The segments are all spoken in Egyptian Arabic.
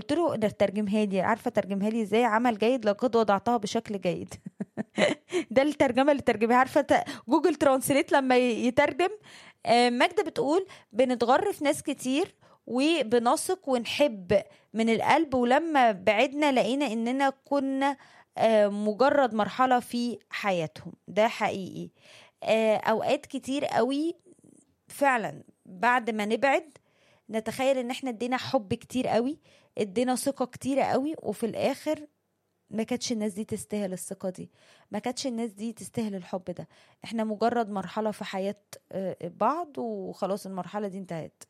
قلت له ده ترجمها لي عارفه ترجمها لي ازاي عمل جيد لقد وضعتها بشكل جيد ده الترجمه اللي ترجمها عارفه ت- جوجل ترانسليت لما ي- يترجم آه، ماجدة بتقول بنتغر في ناس كتير وبنثق ونحب من القلب ولما بعدنا لقينا اننا كنا آه، مجرد مرحلة في حياتهم ده حقيقي آه، اوقات كتير قوي فعلا بعد ما نبعد نتخيل ان احنا ادينا حب كتير قوي ادينا ثقة كتير قوي وفي الاخر ما كانتش الناس دي تستاهل الثقة دي ما كانتش الناس دي تستاهل الحب ده احنا مجرد مرحلة في حياة آه، بعض وخلاص المرحلة دي انتهت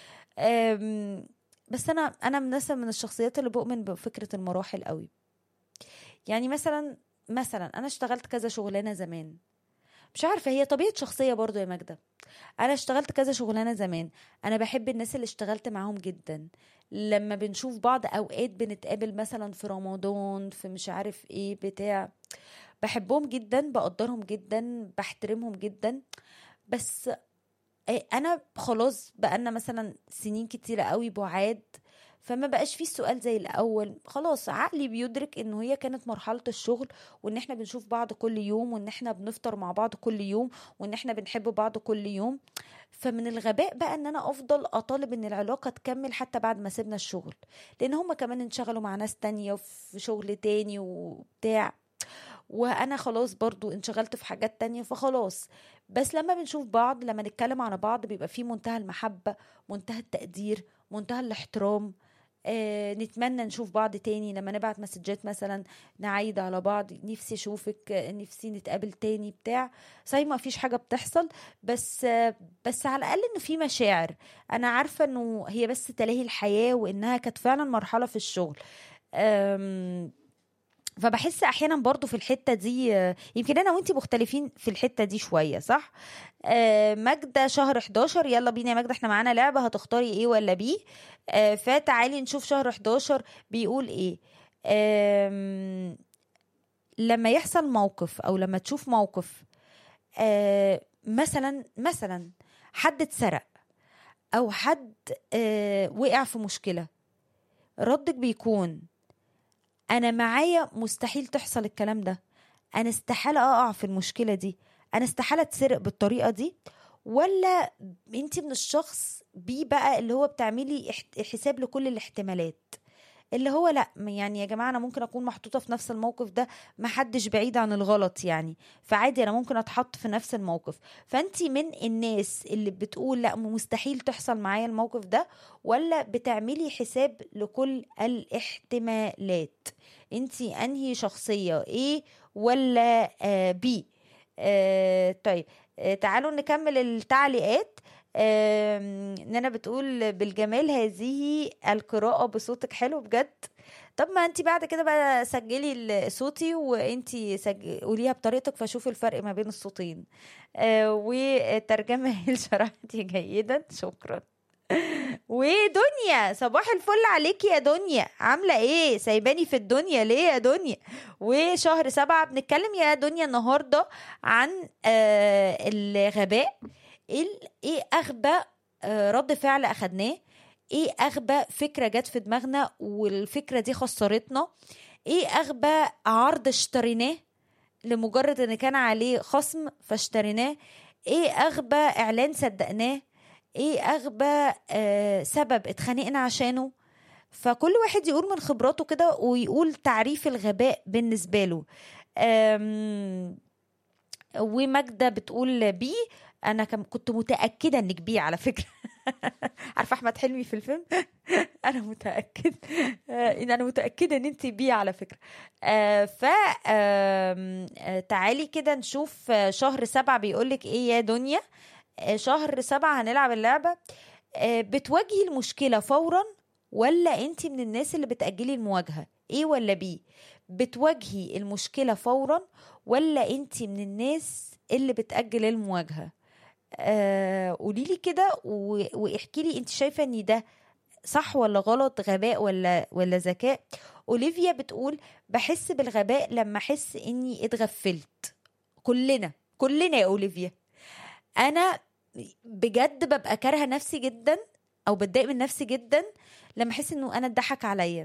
آم، بس انا انا مثلا من الشخصيات اللي بؤمن بفكرة المراحل قوي يعني مثلا مثلا انا اشتغلت كذا شغلانة زمان مش عارفة هي طبيعة شخصية برضو يا ماجدة انا اشتغلت كذا شغلانة زمان انا بحب الناس اللي اشتغلت معاهم جدا لما بنشوف بعض اوقات بنتقابل مثلا في رمضان في مش عارف ايه بتاع بحبهم جدا بقدرهم جدا بحترمهم جدا بس إيه، انا خلاص بقالنا مثلا سنين كتيرة قوي بعاد فما بقاش فيه السؤال زي الاول خلاص عقلي بيدرك انه هي كانت مرحلة الشغل وان احنا بنشوف بعض كل يوم وان احنا بنفطر مع بعض كل يوم وان احنا بنحب بعض كل يوم فمن الغباء بقى ان انا افضل اطالب ان العلاقة تكمل حتى بعد ما سيبنا الشغل لان هما كمان انشغلوا مع ناس تانية وفي شغل تاني وبتاع وانا خلاص برضو انشغلت في حاجات تانية فخلاص بس لما بنشوف بعض لما نتكلم على بعض بيبقى في منتهى المحبة منتهى التقدير منتهى الاحترام آه نتمنى نشوف بعض تاني لما نبعت مسجات مثلا نعيد على بعض نفسي اشوفك آه، نفسي نتقابل تاني بتاع صحيح ما فيش حاجة بتحصل بس آه بس على الاقل انه في مشاعر انا عارفة انه هي بس تلاهي الحياة وانها كانت فعلا مرحلة في الشغل أم فبحس احيانا برضو في الحته دي آه، يمكن انا وانتي مختلفين في الحته دي شويه صح آه، ماجده شهر 11 يلا بينا يا ماجده احنا معانا لعبه هتختاري ايه ولا بي آه، فتعالي نشوف شهر 11 بيقول ايه آم، لما يحصل موقف او لما تشوف موقف آه، مثلا مثلا حد اتسرق او حد آه، وقع في مشكله ردك بيكون انا معايا مستحيل تحصل الكلام ده انا استحاله اقع في المشكله دي انا استحاله اتسرق بالطريقه دي ولا انت من الشخص بي بقى اللي هو بتعملي احت- حساب لكل الاحتمالات اللي هو لا يعني يا جماعه انا ممكن اكون محطوطه في نفس الموقف ده محدش بعيد عن الغلط يعني فعادي انا ممكن اتحط في نفس الموقف فانت من الناس اللي بتقول لا مستحيل تحصل معايا الموقف ده ولا بتعملي حساب لكل الاحتمالات انت انهي شخصيه ايه ولا آه بي آه طيب آه تعالوا نكمل التعليقات آم، نانا بتقول بالجمال هذه القراءة بصوتك حلو بجد طب ما انت بعد كده بقى سجلي ال- صوتي وانت سج... قوليها بطريقتك فشوفي الفرق ما بين الصوتين آه وترجمة هيل شرحتي جيدا شكرا ودنيا صباح الفل عليكي يا دنيا عاملة ايه سايباني في الدنيا ليه يا دنيا وشهر سبعة بنتكلم يا دنيا النهاردة عن آه الغباء ايه ال- ايه اغبى آه رد فعل اخدناه ايه اغبى فكرة جت في دماغنا والفكرة دي خسرتنا ايه اغبى عرض اشتريناه لمجرد ان كان عليه خصم فاشتريناه ايه اغبى اعلان صدقناه ايه اغبى آه سبب اتخانقنا عشانه فكل واحد يقول من خبراته كده ويقول تعريف الغباء بالنسبة له أم، وماجدة بتقول بي انا كم- كنت متأكدة انك بي على فكرة عارفة احمد حلمي في الفيلم انا متأكد آه، ان انا متأكدة ان انت بي على فكرة آه، ف آم، آه، تعالي كده نشوف آه، شهر سبعة بيقولك ايه يا دنيا آه، شهر سبعة هنلعب اللعبة آه، بتواجهي المشكلة فورا ولا انت من الناس اللي بتأجلي المواجهة ايه ولا بي بتواجهي المشكلة فورا ولا انت من الناس اللي بتأجل المواجهة آه قوليلي كده و- واحكي لي انت شايفة ان ده صح ولا غلط غباء ولا ولا ذكاء اوليفيا بتقول بحس بالغباء لما احس اني اتغفلت كلنا كلنا يا اوليفيا انا بجد ببقى كارهه نفسي جدا او بتضايق من نفسي جدا لما احس انه انا اتضحك عليا